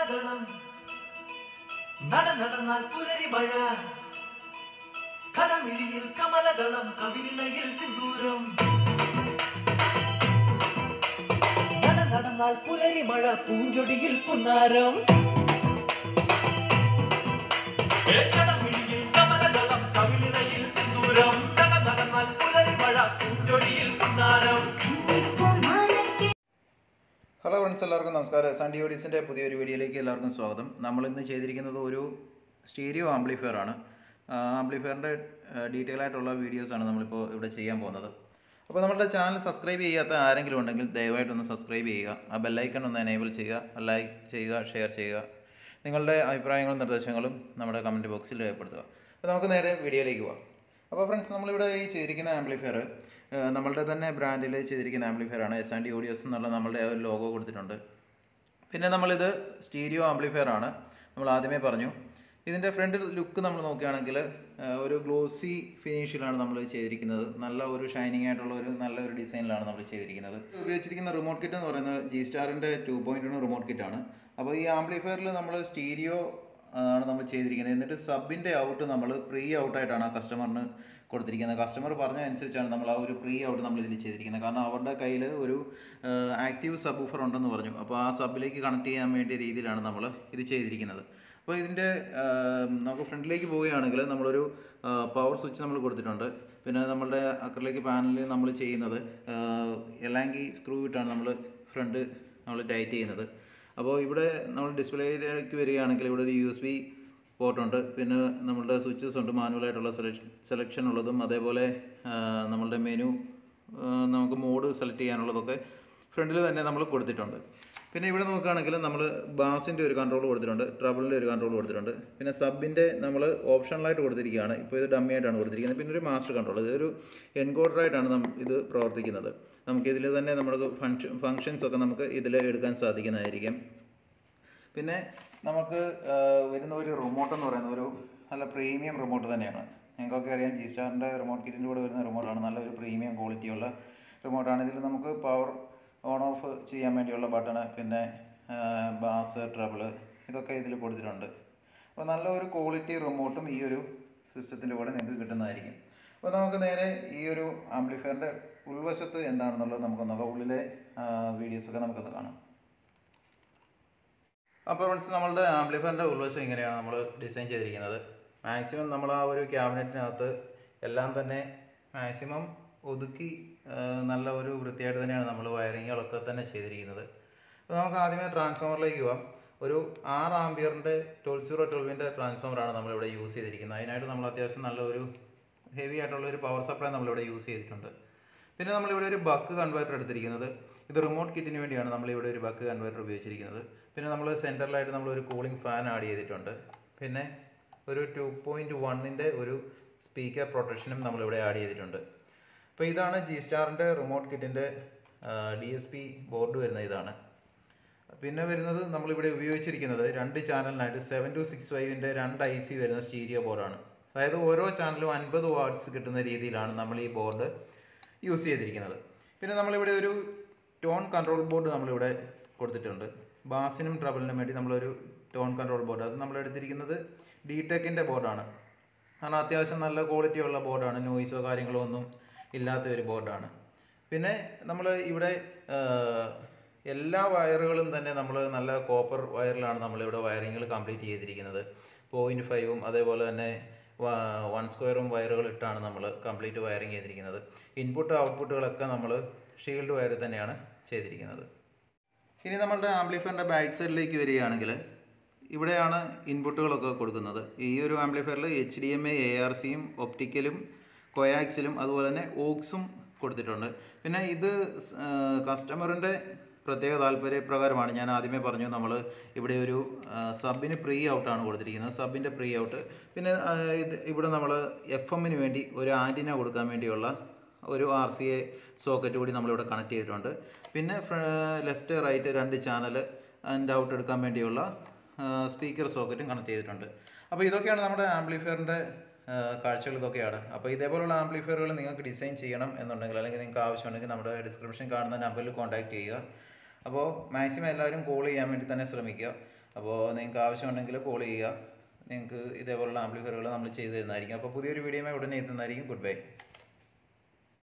കമലദളം നട നടന്നാൽ പുലരി മഴ കടമിഴിയിൽ കമലദളം കവിളിണയിൽ സിന്ദൂരം നട നടന്നാൽ പുലരി മഴ പൂഞ്ചൊടിയിൽ പുന്നാരം ഏ കടമിഴിയിൽ കമലദളം കവിളിണയിൽ സിന്ദൂരം നട നടന്നാൽ പുലരി മഴ പൂഞ്ചൊടിയിൽ പുന്നാരം ഹലോ ഫ്രണ്ട്സ് എല്ലാവർക്കും നമസ്കാരം എസ് ആൻ ഡി ഓഡീസിൻ്റെ പുതിയൊരു വീഡിയോയിലേക്ക് എല്ലാവർക്കും സ്വാഗതം നമ്മൾ ഇന്ന് ചെയ്തിരിക്കുന്നത് ഒരു സ്റ്റീരിയോ ആംപ്ലിഫയർ ആണ് ആംപ്ലിഫയറിൻ്റെ ഡീറ്റെയിൽ ആയിട്ടുള്ള വീഡിയോസാണ് നമ്മളിപ്പോൾ ഇവിടെ ചെയ്യാൻ പോകുന്നത് അപ്പോൾ നമ്മളുടെ ചാനൽ സബ്സ്ക്രൈബ് ചെയ്യാത്ത ആരെങ്കിലും ഉണ്ടെങ്കിൽ ദയവായിട്ടൊന്ന് സബ്സ്ക്രൈബ് ചെയ്യുക ആ ബെല്ലൈക്കൺ ഒന്ന് എനേബിൾ ചെയ്യുക ലൈക്ക് ചെയ്യുക ഷെയർ ചെയ്യുക നിങ്ങളുടെ അഭിപ്രായങ്ങളും നിർദ്ദേശങ്ങളും നമ്മുടെ കമൻറ്റ് ബോക്സിൽ രേഖപ്പെടുത്തുക അപ്പോൾ നമുക്ക് നേരെ വീഡിയോയിലേക്ക് പോകാം അപ്പോൾ ഫ്രണ്ട്സ് നമ്മളിവിടെ ഈ ചെയ്തിരിക്കുന്ന ആംപ്ലിഫയർ നമ്മളുടെ തന്നെ ബ്രാൻഡിൽ ചെയ്തിരിക്കുന്ന ആംപ്ലിഫയർ ആണ് എസ് ആൻഡ് ഡി ഓഡിയോസ് എന്നുള്ള നമ്മളുടെ ആ ഒരു ലോഗോ കൊടുത്തിട്ടുണ്ട് പിന്നെ നമ്മളിത് സ്റ്റീരിയോ ആംപ്ലിഫയർ ആണ് നമ്മൾ ആദ്യമേ പറഞ്ഞു ഇതിൻ്റെ ഫ്രണ്ട് ലുക്ക് നമ്മൾ നോക്കുകയാണെങ്കിൽ ഒരു ഗ്ലോസി ഫിനിഷിലാണ് നമ്മൾ ചെയ്തിരിക്കുന്നത് നല്ല ഒരു ഷൈനിങ് ആയിട്ടുള്ള ഒരു നല്ല ഒരു ഡിസൈനിലാണ് നമ്മൾ ചെയ്തിരിക്കുന്നത് ഉപയോഗിച്ചിരിക്കുന്ന റിമോട്ട് കിറ്റ് എന്ന് പറയുന്നത് ജി സ്റ്റാറിൻ്റെ ടു പോയിൻറ്റ് വൺ റിമോട്ട് കിറ്റാണ് അപ്പോൾ ഈ ആംപ്ലിഫയറിൽ നമ്മൾ സ്റ്റീരിയോ ആണ് നമ്മൾ ചെയ്തിരിക്കുന്നത് എന്നിട്ട് സബിൻ്റെ ഔട്ട് നമ്മൾ പ്രീ ഔട്ടായിട്ടാണ് ആ കസ്റ്റമറിന് കൊടുത്തിരിക്കുന്നത് കസ്റ്റമർ പറഞ്ഞ അനുസരിച്ചാണ് നമ്മൾ ആ ഒരു പ്രീ ഔട്ട് നമ്മൾ ഇതിൽ ചെയ്തിരിക്കുന്നത് കാരണം അവരുടെ കയ്യിൽ ഒരു ആക്റ്റീവ് സബ് ഊഫർ ഉണ്ടെന്ന് പറഞ്ഞു അപ്പോൾ ആ സബിലേക്ക് കണക്ട് ചെയ്യാൻ വേണ്ടിയ രീതിയിലാണ് നമ്മൾ ഇത് ചെയ്തിരിക്കുന്നത് അപ്പോൾ ഇതിൻ്റെ നമുക്ക് ഫ്രണ്ടിലേക്ക് പോവുകയാണെങ്കിൽ നമ്മളൊരു പവർ സ്വിച്ച് നമ്മൾ കൊടുത്തിട്ടുണ്ട് പിന്നെ നമ്മളുടെ അക്രലിക് പാനലിൽ നമ്മൾ ചെയ്യുന്നത് എലാങ്കി സ്ക്രൂ ഇട്ടാണ് നമ്മൾ ഫ്രണ്ട് നമ്മൾ ടൈറ്റ് ചെയ്യുന്നത് അപ്പോൾ ഇവിടെ നമ്മൾ ഡിസ്പ്ലേയിലേക്ക് വരികയാണെങ്കിൽ ഇവിടെ ഒരു യു എസ് ബി പോർട്ടുണ്ട് പിന്നെ നമ്മളുടെ സ്വിച്ചസ് ഉണ്ട് മാനുവലായിട്ടുള്ള സെലക്ഷൻ സെലക്ഷൻ ഉള്ളതും അതേപോലെ ആ, നമ്മളുടെ മെനു നമുക്ക് മോഡ് സെലക്ട് ചെയ്യാനുള്ളതൊക്കെ ഫ്രണ്ടിൽ തന്നെ നമ്മൾ കൊടുത്തിട്ടുണ്ട് പിന്നെ ഇവിടെ നോക്കുകയാണെങ്കിൽ നമ്മൾ ബാസിൻ്റെ ഒരു കൺട്രോൾ കൊടുത്തിട്ടുണ്ട് ട്രബിളിൻ്റെ ഒരു കൺട്രോൾ കൊടുത്തിട്ടുണ്ട് പിന്നെ സബിൻ്റെ നമ്മൾ ഓപ്ഷണലായിട്ട് കൊടുത്തിരിക്കുകയാണ് ഇപ്പോൾ ഇത് ഡമ്മി ആയിട്ടാണ് കൊടുത്തിരിക്കുന്നത് പിന്നെ ഒരു മാസ്റ്റർ കൺട്രോൾ ഇതൊരു എൻകോഡറായിട്ടാണ് നം ഇത് പ്രവർത്തിക്കുന്നത് നമുക്ക് ഇതിൽ തന്നെ നമുക്ക് ഫങ്ഷൻ ഫങ്ഷൻസ് ഒക്കെ നമുക്ക് ഇതിൽ എടുക്കാൻ സാധിക്കുന്നതായിരിക്കും പിന്നെ നമുക്ക് ആ, വരുന്ന ഒരു റിമോട്ട് എന്ന് പറയുന്നത് ഒരു നല്ല പ്രീമിയം റിമോട്ട് തന്നെയാണ് നിങ്ങൾക്കൊക്കെ അറിയാം ജി സ്റ്റാറിൻ്റെ റിമോട്ട് കിറ്റിൻ്റെ കൂടെ വരുന്ന റിമോട്ടാണ് നല്ല ഒരു പ്രീമിയം ക്വാളിറ്റിയുള്ള റിമോട്ടാണ് ഇതിൽ നമുക്ക് പവർ ഓൺ ഓഫ് ചെയ്യാൻ വേണ്ടിയുള്ള ബട്ടണ് പിന്നെ ബാസ് ട്രബിള് ഇതൊക്കെ ഇതിൽ കൊടുത്തിട്ടുണ്ട് അപ്പോൾ നല്ല ഒരു ക്വാളിറ്റി റിമോട്ടും ഈ ഒരു സിസ്റ്റത്തിൻ്റെ കൂടെ നിങ്ങൾക്ക് കിട്ടുന്നതായിരിക്കും അപ്പോൾ നമുക്ക് നേരെ ഈ ഒരു ആംപ്ലിഫയറിൻ്റെ ഉൾവശത്ത് എന്താണെന്നുള്ളത് നമുക്ക് നോക്കാം ഉള്ളിലെ വീഡിയോസൊക്കെ നമുക്കൊന്ന് കാണാം അപ്പോൾ ഫ്രണ്ട്സ് നമ്മളുടെ ആംപ്ലിഫയറിൻ്റെ ഉൾവശം ഇങ്ങനെയാണ് നമ്മൾ ഡിസൈൻ ചെയ്തിരിക്കുന്നത് മാക്സിമം നമ്മൾ ആ ഒരു ക്യാബിനറ്റിനകത്ത് എല്ലാം തന്നെ മാക്സിമം ഒതുക്കി ആ, നല്ല ഒരു വൃത്തിയായിട്ട് തന്നെയാണ് നമ്മൾ വയറിങ്ങുകളൊക്കെ തന്നെ ചെയ്തിരിക്കുന്നത് അപ്പോൾ നമുക്ക് ആദ്യമേ ട്രാൻസ്ഫോമറിലേക്ക് പോവാം ഒരു ആറ് ആംബിയറിൻ്റെ ട്വൽവ് സീറോ ട്വൽവിൻ്റെ ട്രാൻസ്ഫോമറാണ് നമ്മളിവിടെ യൂസ് ചെയ്തിരിക്കുന്നത് അതിനായിട്ട് നമ്മൾ അത്യാവശ്യം നല്ലൊരു ഹെവി ആയിട്ടുള്ള ഒരു പവർ സപ്ലൈ നമ്മളിവിടെ യൂസ് ചെയ്തിട്ടുണ്ട് പിന്നെ നമ്മളിവിടെ ഒരു ബക്ക് കൺവേർട്ടർ എടുത്തിരിക്കുന്നത് ഇത് റിമോട്ട് കിറ്റിന് വേണ്ടിയാണ് നമ്മളിവിടെ ഒരു ബക്ക് കൺവേർട്ടർ ഉപയോഗിച്ചിരിക്കുന്നത് പിന്നെ നമ്മൾ സെൻറ്ററിലായിട്ട് നമ്മൾ ഒരു കൂളിംഗ് ഫാൻ ആഡ് ചെയ്തിട്ടുണ്ട് പിന്നെ ഒരു ടു പോയിൻറ്റ് വണ്ണിൻ്റെ ഒരു സ്പീക്കർ പ്രൊട്ടക്ഷനും നമ്മളിവിടെ ആഡ് ചെയ്തിട്ടുണ്ട് അപ്പോൾ ഇതാണ് ജി സ്റ്റാറിൻ്റെ റിമോട്ട് കിറ്റിൻ്റെ ഡി എസ് പി ബോർഡ് വരുന്ന ഇതാണ് പിന്നെ വരുന്നത് നമ്മളിവിടെ ഉപയോഗിച്ചിരിക്കുന്നത് രണ്ട് ചാനലിനായിട്ട് സെവൻ ടു സിക്സ് ഫൈവിൻ്റെ രണ്ട് ഐ സി വരുന്ന സ്റ്റീരിയോ ബോർഡാണ് അതായത് ഓരോ ചാനലും അൻപത് വാട്ട്സ് കിട്ടുന്ന രീതിയിലാണ് നമ്മൾ ഈ ബോർഡ് യൂസ് ചെയ്തിരിക്കുന്നത് പിന്നെ നമ്മളിവിടെ ഒരു ടോൺ കൺട്രോൾ ബോർഡ് നമ്മളിവിടെ കൊടുത്തിട്ടുണ്ട് ബാസിനും ട്രബിളിനും വേണ്ടി നമ്മളൊരു ടോൺ കൺട്രോൾ ബോർഡ് അത് നമ്മൾ എടുത്തിരിക്കുന്നത് ഡി ടെക്കിൻ്റെ ബോർഡാണ് കാരണം അത്യാവശ്യം നല്ല ക്വാളിറ്റി ഉള്ള ബോർഡാണ് നോയിസോ കാര്യങ്ങളോ ഒന്നും ഇല്ലാത്ത ഒരു ബോർഡാണ് പിന്നെ നമ്മൾ ഇവിടെ ആ, എല്ലാ വയറുകളും തന്നെ നമ്മൾ നല്ല കോപ്പർ വയറിലാണ് നമ്മളിവിടെ വയറിങ്ങുകൾ കംപ്ലീറ്റ് ചെയ്തിരിക്കുന്നത് പോയിൻറ്റ് ഫൈവും അതേപോലെ തന്നെ വൺ സ്ക്വയറും വയറുകൾ ഇട്ടാണ് നമ്മൾ കംപ്ലീറ്റ് വയറിങ് ചെയ്തിരിക്കുന്നത് ഇൻപുട്ട് ഔട്ട്പുട്ടുകളൊക്കെ നമ്മൾ ഷീൽഡ് വയർ തന്നെയാണ് ചെയ്തിരിക്കുന്നത് ഇനി നമ്മളുടെ ആംപ്ലിഫയറിൻ്റെ ബാക്ക് സൈഡിലേക്ക് വരികയാണെങ്കിൽ ഇവിടെയാണ് ഇൻപുട്ടുകളൊക്കെ കൊടുക്കുന്നത് ഈ ഒരു ആംപ്ലിഫയറിൽ H D M A A R സിയും ഒപ്റ്റിക്കലും കൊയാക്സിലും അതുപോലെ തന്നെ ഓക്സും കൊടുത്തിട്ടുണ്ട് പിന്നെ ഇത് കസ്റ്റമറിൻ്റെ പ്രത്യേക താല്പര്യപ്രകാരമാണ് ഞാൻ ആദ്യമേ പറഞ്ഞു നമ്മൾ ഇവിടെ ഒരു സബിന് പ്രീ ഔട്ടാണ് കൊടുത്തിരിക്കുന്നത് സബിൻ്റെ പ്രീ ഔട്ട് പിന്നെ ആ, ഇത് ഇവിടെ നമ്മൾ എഫ് എമ്മിന് വേണ്ടി ഒരു ആൻറ്റിന കൊടുക്കാൻ വേണ്ടിയുള്ള ഒരു ആർ സി എ സോക്കറ്റ് കൂടി നമ്മളിവിടെ കണക്ട് ചെയ്തിട്ടുണ്ട് പിന്നെ ലെഫ്റ്റ് റൈറ്റ് രണ്ട് ചാനൽ ആൻഡ് ഔട്ട് എടുക്കാൻ വേണ്ടിയുള്ള സ്പീക്കർ സോക്കറ്റും കണക്ട് ചെയ്തിട്ടുണ്ട് അപ്പോൾ ഇതൊക്കെയാണ് നമ്മുടെ ആംപ്ലിഫയറിൻ്റെ കാഴ്ചകൾ ഇതൊക്കെയാണ് അപ്പോൾ ഇതേപോലുള്ള ആംപ്ലിഫയറുകൾ നിങ്ങൾക്ക് ഡിസൈൻ ചെയ്യണം എന്നുണ്ടെങ്കിൽ അല്ലെങ്കിൽ നിങ്ങൾക്ക് ആവശ്യമുണ്ടെങ്കിൽ നമ്മുടെ ഡിസ്ക്രിപ്ഷൻ കാണുന്ന നമ്പറിൽ കോൺടാക്ട് ചെയ്യുക അപ്പോൾ മാക്സിമം എല്ലാവരും കോൾ ചെയ്യാൻ വേണ്ടി തന്നെ ശ്രമിക്കുക അപ്പോൾ നിങ്ങൾക്ക് ആവശ്യമുണ്ടെങ്കിൽ കോൾ ചെയ്യുക നിങ്ങൾക്ക് ഇതേപോലുള്ള ആംപ്ലിഫയറുകൾ നമ്മൾ ചെയ്തു തരുന്നതായിരിക്കും അപ്പോൾ പുതിയൊരു വീഡിയോയുമായി ഉടനെ എത്തുന്നതായിരിക്കും ഗുഡ് ബൈ